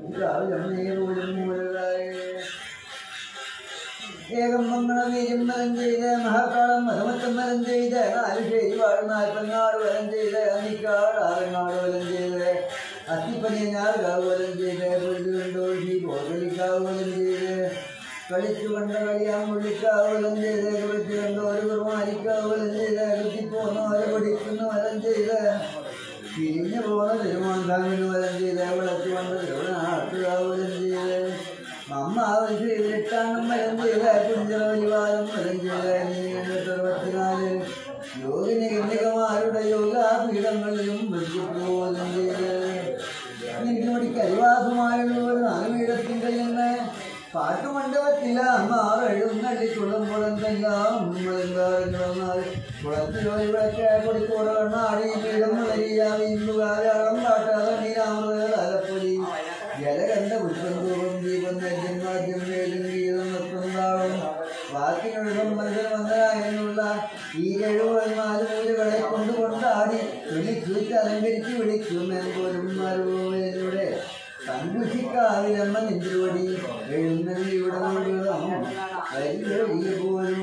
ഏകം മംഗളവീര്യം വരം ചെയ്ത് മഹാകാളം മധുമത്തം വരം ചെയ്ത് നാല് ശരി വാഴ നാൽപ്പങ്ങാട് വരം ചെയ്ത് അനിക്കാട് ആറങ്ങാട് വരം ചെയ്ത് അത്തിപ്പനിയനാട് വരം ചെയ്ത് പൊരുതുകൊണ്ടോഷി പോകലിക്കാവ് വരം ചെയ്ത് കളിച്ചു കണ്ട കളിയാൻ മുള്ളിക്കാവ് വരം ചെയ്ത് കുളിച്ചു കണ്ട ഒരു കുറുമാരിക്കാവ് വരം ചെയ്ത് കുത്തിപ്പോന്ന ഒരു പിടിക്കുന്ന വരം ചെയ്ത് പിരിഞ്ഞു പോണ തിരുമാന്താമിന് വരം ചെയ്ത് വിളച്ചു കൊണ്ട് തിരുവനാട്ടുകാവ് വരം ചെയ്ത് അമ്മാവൻ ചെയ്തിട്ടാണ് മരം ചെയ്ത കുഞ്ചറ പരിവാരം മരം ചെയ്ത അറുപത്തിനാല് യോഗിനി കന്യകമാരുടെ യോഗാപീഠങ്ങളിലും ബന്ധുപ്രബോധം ചെയ്ത് എനിക്ക് മടി കരിവാസമായുള്ള ഒരു നാലുപീഠത്തിൻ്റെ നിന്ന് പാട്ടുമണ്ഡപത്തില മാറെഴുന്നള്ളി തുളുമ്പുളം തെല്ലാം മുളങ്കാരങ്ങൾ കുളത്തിലൊരു വിളക്ക് കൊടിക്കൂട കണ്ണാടി പീഠം മുളരിയ വീമ്പുകാരാളം പാട്ടാതെ നീരാമൃത തലപ്പൊലി ജലകണ്ഠ പുഷ്പന്തൂപം ദീപം നെജ്ജന്മാദ്യം വേദം ഗീതം നൃത്തം വാക്കിനൊഴുകം മത്സരമന്ദരായെന്നുള്ള ഈ എഴുപത് നാല് മൂലകളെ കൊണ്ടുകൊണ്ടാടി വിളിച്ചു അലങ്കരിച്ച് വിളിക്കും പോലും മരുഭൂമിയിലൂടെ സന്ദർശിക്കാവിലമ്മ നിന്തിരുവടി എഴുന്നള്ളി ഇവിടെ കൊണ്ടുവരാം വരി പോലും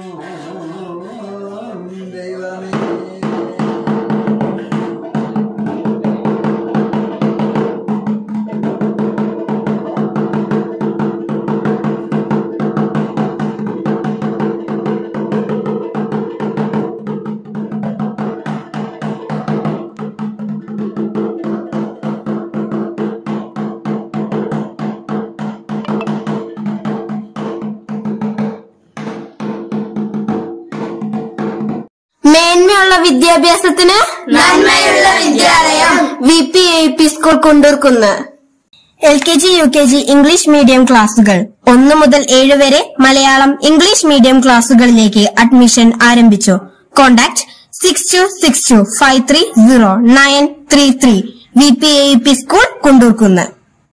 ദൈവമേ മേന്മയുള്ള വിദ്യാഭ്യാസത്തിന് നന്മയുള്ള വിദ്യാലയം V P A P school Kondurkunnu L K G U K G English medium ക്ലാസുകൾ ഒന്ന് മുതൽ ഏഴ് വരെ മലയാളം ഇംഗ്ലീഷ് മീഡിയം ക്ലാസുകളിലേക്ക് അഡ്മിഷൻ ആരംഭിച്ചു contact six two six two five three zero nine three three V P A P school കൊണ്ടൂർക്കുന്ന്